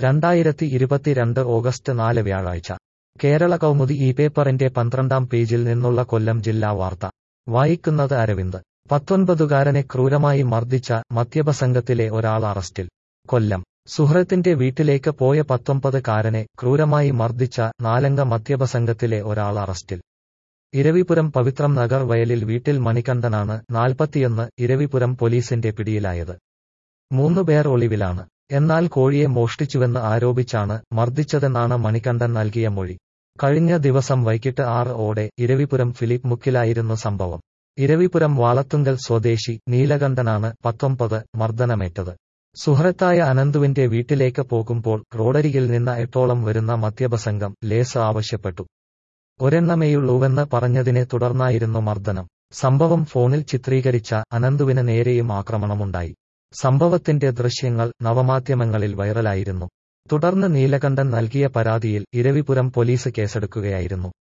രണ്ടായിരത്തി ഇരുപത്തിരണ്ട് ഓഗസ്റ്റ് നാല് വ്യാഴാഴ്ച കേരള കൗമുദി ഈ പേപ്പറിന്റെ പന്ത്രണ്ടാം പേജിൽ നിന്നുള്ള കൊല്ലം ജില്ലാ വാർത്ത വായിക്കുന്നത് അരവിന്ദ് പത്തൊൻപതുകാരനെ ക്രൂരമായി മർദ്ദിച്ച മദ്യപസംഘത്തിലെ ഒരാൾ അറസ്റ്റിൽ കൊല്ലം സുഹൃത്തിന്റെ വീട്ടിലേക്ക് പോയ പത്തൊമ്പതുകാരനെ ക്രൂരമായി മർദ്ദിച്ച നാലംഗ മദ്യപസംഘത്തിലെ ഒരാൾ അറസ്റ്റിൽ ഇരവിപുരം പവിത്രം നഗർ വയലിൽ വീട്ടിൽ മണികണ്ഠനാണ് നാൽപ്പത്തിയൊന്ന് ഇരവിപുരം പോലീസിന്റെ പിടിയിലായത് മൂന്നുപേർ ഒളിവിലാണ് എന്നാൽ കോഴിയെ മോഷ്ടിച്ചുവെന്ന് ആരോപിച്ചാണ് മർദ്ദിച്ചതെന്നാണ് മണികണ്ഠൻ നൽകിയ മൊഴി കഴിഞ്ഞ ദിവസം വൈകിട്ട് ആറ് ഓടെ ഇരവിപുരം ഫിലിപ്പ് മുക്കിലായിരുന്നു സംഭവം ഇരവിപുരം വാളത്തുങ്കൽ സ്വദേശി നീലകണ്ഠനാണ് പത്തൊമ്പത് മർദ്ദനമേറ്റത് സുഹൃത്തായ അനന്തുവിന്റെ വീട്ടിലേക്ക് പോകുമ്പോൾ റോഡരികിൽ നിന്ന് എട്ടോളം വരുന്ന മദ്യപസംഘം ലേസ് ആവശ്യപ്പെട്ടു ഒരെണ്ണമേയുള്ളൂവെന്ന് പറഞ്ഞതിനെ തുടർന്നായിരുന്നു മർദ്ദനം സംഭവം ഫോണിൽ ചിത്രീകരിച്ച അനന്തുവിന് നേരെയും ആക്രമണമുണ്ടായി സംഭവത്തിന്റെ ദൃശ്യങ്ങൾ നവമാധ്യമങ്ങളിൽ വൈറലായിരുന്നു തുടർന്ന് നീലകണ്ഠൻ നൽകിയ പരാതിയിൽ ഇരവിപുരം പോലീസ് കേസെടുക്കുകയായിരുന്നു